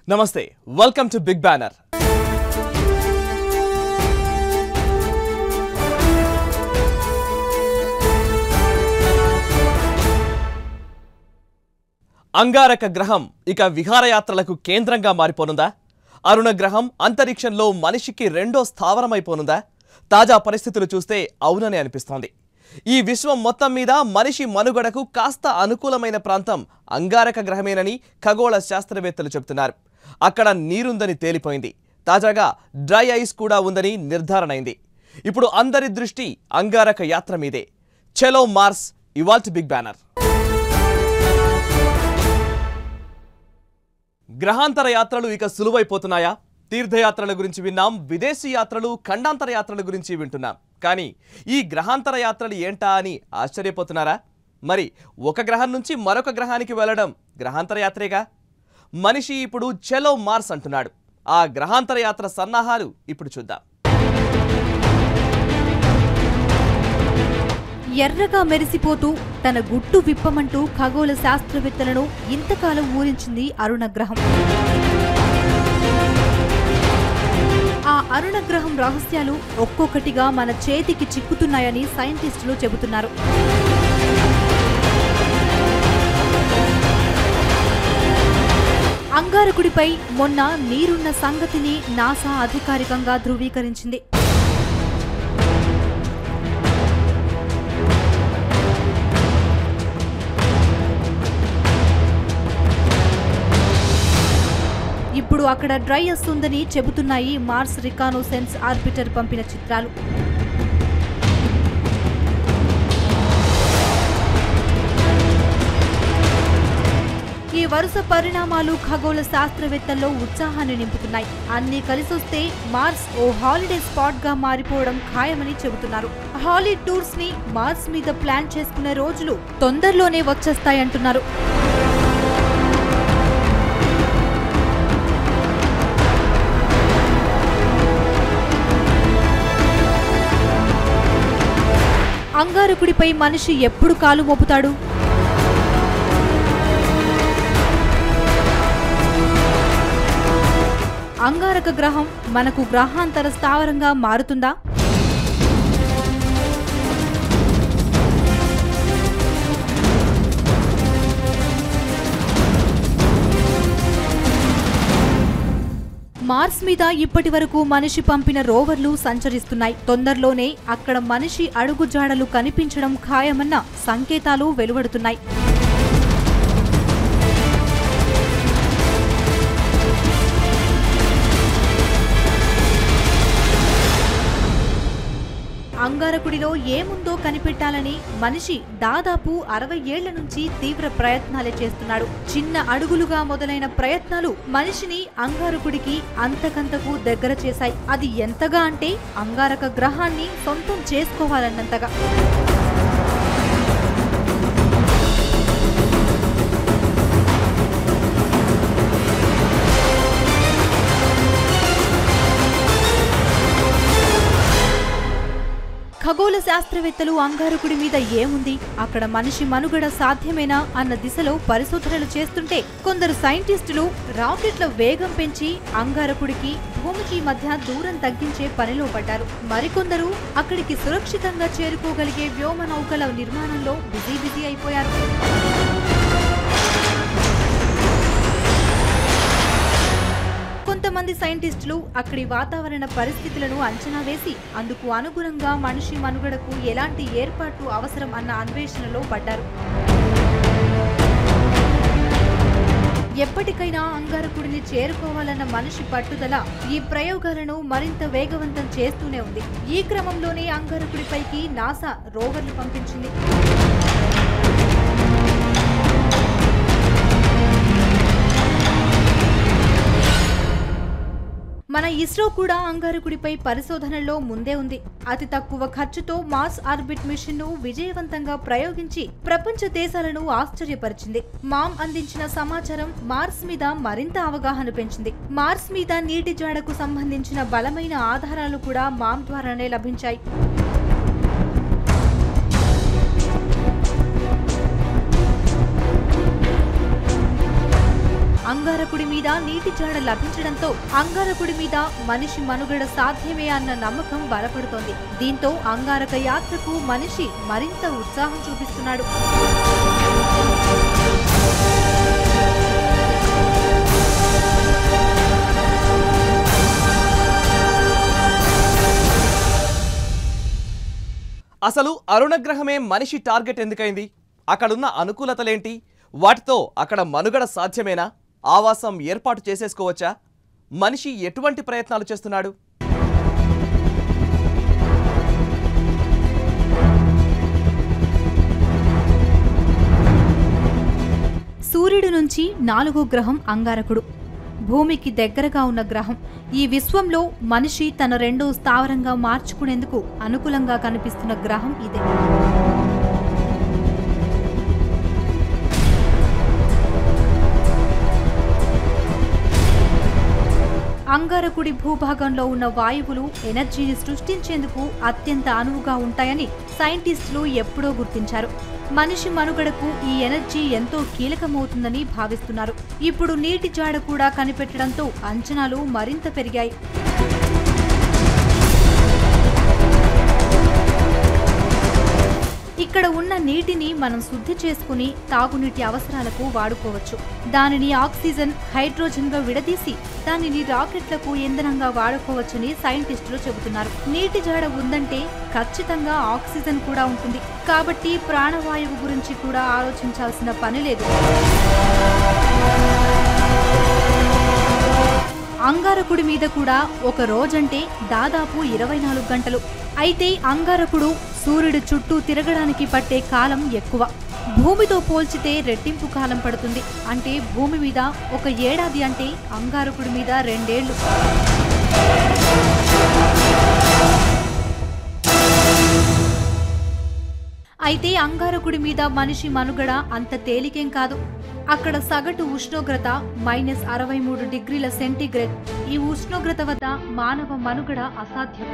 నమస్తే welcome to big banner అంగారక గ్రహం ఇక విహారయాత్రలకు కేంద్రంగా మారిపోనుందా అరుణ గ్రహం అంతరిక్షంలో మనిషికి రెండో స్థావరమైపోనుందా తాజా పరిస్థితులు చూస్తే అవునని అనిపిస్తోంది ఈ విశ్వం మొత్తం మీద మనిషి మనుగడకు కాస్త అనుకూలమైన ప్రాంతం అంగారక గ్రహమేనని ఖగోళ శాస్త్రవేత్తలు చెబుతున్నారు అక్కడ నీరుందని తేలిపోయింది తాజాగా డ్రై ఐస్ కూడా ఉందని నిర్ధారణ అయింది ఇప్పుడు అందరి దృష్టి అంగారక యాత్ర మీదే చెలో మార్స్ ఇవాల్ట్ బిగ్ బ్యానర్ గ్రహాంతర యాత్రలు ఇక సులువైపోతున్నాయా తీర్థయాత్రల గురించి విన్నాం విదేశీ యాత్రలు ఖండాంతర యాత్రల గురించి వింటున్నాం కానీ ఈ గ్రహాంతర యాత్రలు ఏంటా అని ఆశ్చర్యపోతున్నారా మరి ఒక గ్రహం నుంచి మరొక గ్రహానికి వెళ్ళడం గ్రహాంతర యాత్రేగా మనిషి ఇప్పుడు చెలో మార్స్ అంటున్నాడు ఆ గ్రహాంతర యాత్ర సన్నాహాలు ఇప్పుడు చూద్దాం ఎర్రగా మెరిసిపోతూ తన గుట్టు విప్పమంటూ ఖగోళ శాస్త్రవేత్తలను ఇంతకాలం ఊరించింది అరుణ గ్రహం ఆ అరుణ గ్రహం రహస్యాలు ఒక్కొక్కటిగా మన చేతికి చిక్కుతున్నాయని సైంటిస్టులు చెబుతున్నారు అంగారకుడిపై మొన్న నీరున్న సంగతిని నాసా అధికారికంగా ధృవీకరించింది ఇప్పుడు అక్కడ డ్రై వస్తుందని చెబుతున్నాయి మార్స్ రికానోసెన్స్ ఆర్బిటర్ పంపిన చిత్రాలు ఈ వరుస పరిణామాలు ఖగోళ శాస్త్రవేత్తల్లో ఉత్సాహాన్ని నింపుతున్నాయి అన్ని కలిసొస్తే మార్స్ ఓ హాలిడే స్పాట్ గా మారిపోవడం ఖాయమని చెబుతున్నారు హాలీ టూర్స్ ని మార్స్ మీద ప్లాన్ చేసుకునే రోజులు తొందరలోనే వచ్చేస్తాయంటున్నారు అంగారకుడిపై మనిషి ఎప్పుడు కాలు మోపుతాడు అంగారక గ్రహం మనకు గ్రహాంతర స్థావరంగా మారుతుందా మార్స్ మీద ఇప్పటి వరకు మనిషి పంపిన రోవర్లు సంచరిస్తున్నాయి తొందరలోనే అక్కడ మనిషి అడుగుజాడలు కనిపించడం ఖాయమన్న సంకేతాలు వెలువడుతున్నాయి అంగారకుడిలో ఏముందో కనిపెట్టాలని మనిషి దాదాపు అరవై ఏళ్ల నుంచి తీవ్ర ప్రయత్నాలే చేస్తున్నాడు చిన్న అడుగులుగా మొదలైన ప్రయత్నాలు మనిషిని అంగారకుడికి అంతకంతకు దగ్గర చేశాయి అది ఎంతగా అంటే అంగారక గ్రహాన్ని సొంతం చేసుకోవాలన్నంతగా ఖగోళ శాస్త్రవేత్తలు అంగారకుడి మీద ఏముంది అక్కడ మనిషి మనుగడ సాధ్యమేనా అన్న దిశలో పరిశోధనలు చేస్తుంటే కొందరు సైంటిస్టులు రాకెట్ల వేగం పెంచి అంగారకుడికి భూమికి మధ్య దూరం తగ్గించే పనిలో పడ్డారు మరికొందరు అక్కడికి సురక్షితంగా చేరుకోగలిగే వ్యోమ నౌకల నిర్మాణంలో బిజీ బిజీ అయిపోయారు కొంతమంది సైంటిస్టులు అక్కడి వాతావరణ పరిస్థితులను అంచనా వేసి అందుకు అనుగుణంగా మనిషి మనుగడకు ఎలాంటి ఏర్పాట్లు అవసరం అన్న అన్వేషణలో పడ్డారు ఎప్పటికైనా అంగారకుడిని చేరుకోవాలన్న మనిషి పట్టుదల ఈ ప్రయోగాలను మరింత వేగవంతం చేస్తూనే ఉంది ఈ క్రమంలోనే అంగారకుడిపైకి నాసా రోవర్లు పంపించింది మన ఇస్రో కూడా అంగారకుడిపై పరిశోధనల్లో ముందే ఉంది అతి తక్కువ ఖర్చుతో మార్స్ ఆర్బిట్ మిషన్ ను విజయవంతంగా ప్రయోగించి ప్రపంచ దేశాలను ఆశ్చర్యపరిచింది మామ్ అందించిన సమాచారం మార్స్ మీద మరింత అవగాహన పెంచింది మార్స్ మీద నీటి జాడకు సంబంధించిన బలమైన ఆధారాలు కూడా మామ్ ద్వారానే లభించాయి అంగారకుడి మీద నీటి జాడ లభించడంతో అంగారకుడి మీద మనిషి మనుగడ సాధ్యమే అన్న నమ్మకం బలపడుతోంది దీంతో అంగారక యాత్రకు మనిషి మరింత ఉత్సాహం చూపిస్తున్నాడు అసలు అరుణగ్రహమే మనిషి టార్గెట్ ఎందుకైంది అక్కడున్న అనుకూలతలేంటి వాటితో అక్కడ మనుగడ సాధ్యమేనా ఆవాసం ఏర్పాటు చేసేసుకోవచ్చా మనిషి ఎటువంటి ప్రయత్నాలు చేస్తున్నాడు సూర్యుడి నుంచి నాలుగో గ్రహం అంగారకుడు భూమికి దగ్గరగా ఉన్న గ్రహం ఈ విశ్వంలో మనిషి తన రెండో స్థావరంగా మార్చుకునేందుకు అనుకూలంగా కనిపిస్తున్న గ్రహం ఇదే అంగారకుడి భూభాగంలో ఉన్న వాయువులు ఎనర్జీని సృష్టించేందుకు అత్యంత అనువుగా ఉంటాయని సైంటిస్టులు ఎప్పుడో గుర్తించారు మనిషి మనుగడకు ఈ ఎనర్జీ ఎంతో కీలకమవుతుందని భావిస్తున్నారు ఇప్పుడు నీటి జాడ కూడా కనిపెట్టడంతో అంచనాలు మరింత పెరిగాయి ఇక్కడ ఉన్న నీటిని మనం శుద్ధి చేసుకుని తాగునీటి అవసరాలకు వాడుకోవచ్చు దానిని ఆక్సిజన్ హైడ్రోజన్ గా విడదీసి దానిని రాకెట్లకు ఇంధనంగా వాడుకోవచ్చని సైంటిస్టులు చెబుతున్నారు నీటి జాడ ఉందంటే ఖచ్చితంగా ఆక్సిజన్ కూడా ఉంటుంది కాబట్టి ప్రాణవాయువు గురించి కూడా ఆలోచించాల్సిన పని లేదు అంగారకుడి మీద కూడా ఒక రోజంటే దాదాపు ఇరవై నాలుగు గంటలు అయితే అంగారకుడు సూర్యుడు చుట్టూ తిరగడానికి పట్టే కాలం ఎక్కువ భూమితో పోల్చితే రెట్టింపు కాలం పడుతుంది అంటే భూమి మీద ఒక ఏడాది అంటే అంగారకుడి మీద రెండేళ్లు అయితే అంగారకుడి మీద మనిషి మనుగడ అంత తేలికేం కాదు అక్కడ సగటు ఉష్ణోగ్రత మైనస్ అరవై మూడు డిగ్రీల సెంటీగ్రేడ్ ఈ ఉష్ణోగ్రత వద్ద మానవ మనుగడ అసాధ్యం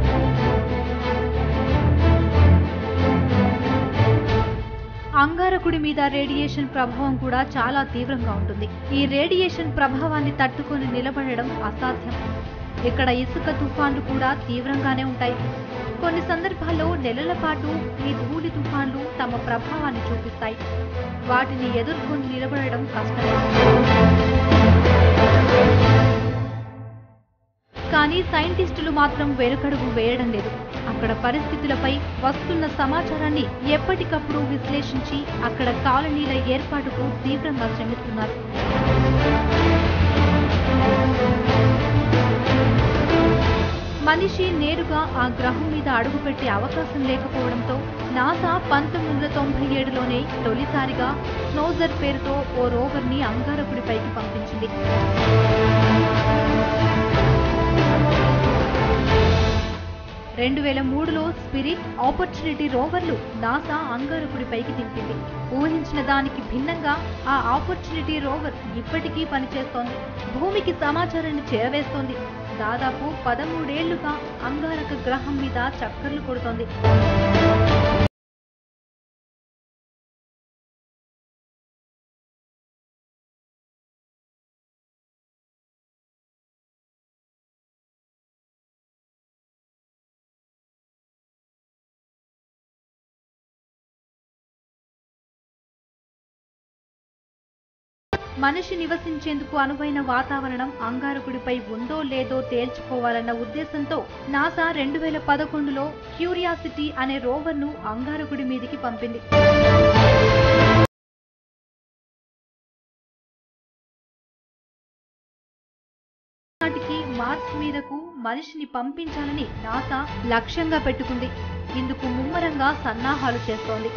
అంగారకుడి మీద రేడియేషన్ ప్రభావం కూడా చాలా తీవ్రంగా ఉంటుంది ఈ రేడియేషన్ ప్రభావాన్ని తట్టుకొని నిలబడడం అసాధ్యం ఇక్కడ ఇసుక తుఫాన్లు కూడా తీవ్రంగానే ఉంటాయి కొన్ని సందర్భాల్లో నెలల పాటు ఈ ధూళి తుఫాన్లు తమ ప్రభావాన్ని చూపిస్తాయి వాటిని ఎదుర్కొని నిలబడడం కష్టమే కానీ సైంటిస్టులు మాత్రం వెనుకడుగు వేయడం లేదు అక్కడ పరిస్థితులపై వస్తున్న సమాచారాన్ని ఎప్పటికప్పుడు విశ్లేషించి అక్కడ కాలనీల ఏర్పాటుకు తీవ్రంగా శ్రమిస్తున్నారు మనిషి నేరుగా ఆ గ్రహం మీద అడుగుపెట్టే అవకాశం లేకపోవడంతో నాసా పంతొమ్మిది వందల తొంభై ఏడులోనే తొలిసారిగా స్నోజర్ పేరుతో ఓ రోవర్ని అంగారకుడిపైకి పంపించింది రెండు వేల మూడులో స్పిరిట్ ఆపర్చునిటీ రోవర్లు నాసా అంగారకుడిపైకి దింపింది ఊహించిన దానికి భిన్నంగా ఆ ఆపర్చునిటీ రోవర్ ఇప్పటికీ పనిచేస్తోంది భూమికి సమాచారాన్ని చేరవేస్తోంది దాదాపు పదమూడేళ్లుగా అంగారక గ్రహం మీద చక్కర్లు కొడుతోంది మనిషి నివసించేందుకు అనువైన వాతావరణం అంగారకుడిపై ఉందో లేదో తేల్చుకోవాలన్న ఉద్దేశంతో నాసా రెండు వేల పదకొండులో క్యూరియాసిటీ అనే రోవర్ను అంగారకుడి మీదికి పంపింది నాటికి మార్స్ మీదకు మనిషిని పంపించాలని నాసా లక్ష్యంగా పెట్టుకుంది ఇందుకు ముమ్మరంగా సన్నాహాలు చేస్తోంది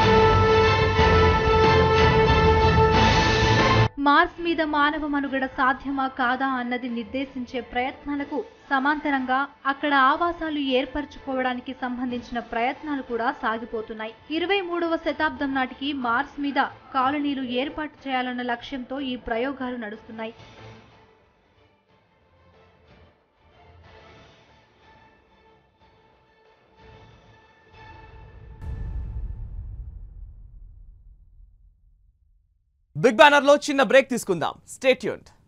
మార్స్ మీద మానవ మనుగడ సాధ్యమా కాదా అన్నది నిర్దేశించే ప్రయత్నాలకు సమాంతరంగా అక్కడ ఆవాసాలు ఏర్పరచుకోవడానికి సంబంధించిన ప్రయత్నాలు కూడా సాగిపోతున్నాయి ఇరవై మూడవ శతాబ్దం నాటికి మార్స్ మీద కాలనీలు ఏర్పాటు చేయాలన్న లక్ష్యంతో ఈ ప్రయోగాలు నడుస్తున్నాయి బిగ్ బ్యానర్ లో చిన్న బ్రేక్ తీసుకుందాం స్టేట్యూన్డ్